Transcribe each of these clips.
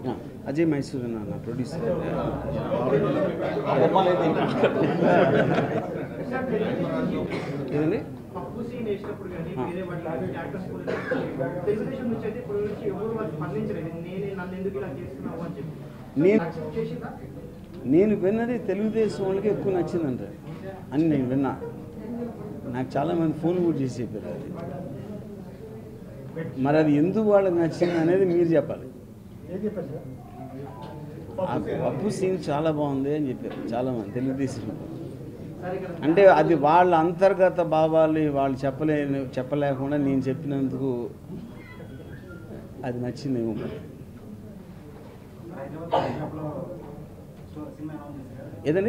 అజయ్ మైసూర్ నా ప్రొడ్యూసర్ ఏదండి పప్పు సీన్ వేసినప్పుడు కానీ వేరే వాటి యాక్టర్స్ కూడా తెలుగుదేశం నుంచి అయితే ఇప్పుడు నుంచి ఎవరు వాళ్ళు స్పందించలేదు నేనే నన్ను ఎందుకు ఇలా చేస్తున్నావు అని చెప్పి నేను యాక్సెప్ట్ చేసిందా నేను విన్నది తెలుగుదేశం వాళ్ళకి ఎక్కువ నచ్చిందంట అని నేను విన్నా నాకు చాలామంది ఫోన్ కూడా చేసి చెప్పారు అది మరి అది ఎందుకు వాళ్ళకి నచ్చింది అనేది మీరు చెప్పాలి ఆ పప్పు సీన్ చాలా బాగుంది అని చెప్పారు చాలామంది తెలుగుదేశం సరే ఇక్కడ అంటే అది వాళ్ళ అంతర్గత భావాలు వాళ్ళు చెప్పలే చెప్పలేకుండా నేను చెప్పినందుకు అది నచ్చిందేమో మరి ఏదండి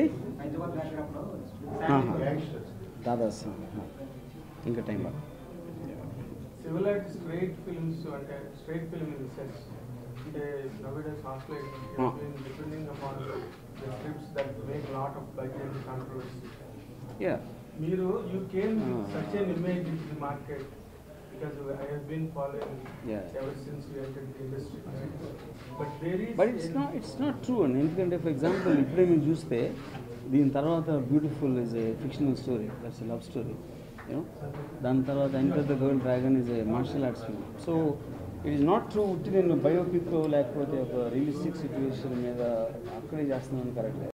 ఆహా. దాదా సింగ్ ఇంకా టైం పడుతుంది సివిలైట్ స్ట్రైట్ ఫిల్మ్స్ అంటే స్ట్రైట్ ఫిల్మ్ ఇన్ సెన్స్ అంటే నవేడేస్ హాస్లైట్ Ah. Depending upon the scripts that make lot of budget controversy yeah మీరు you came Ah. Such an image in the market because I have been following Yeah. Ever since you entered the industry but there is but it's not it's not true అండి ఎందుకంటే for example ఇప్పుడే మీరు చూస్తే దీని తర్వాత beautiful is A fictional story that's love story you know దాని తర్వాత enter the girl dragon is a martial arts film so it is not true ఉట్టి నేను బయోపిక్ లేకపోతే ఒక రియలిస్టిక్ సిచ్యువేషన్ మీద అక్కడే చేస్తున్నాను కరెక్ట్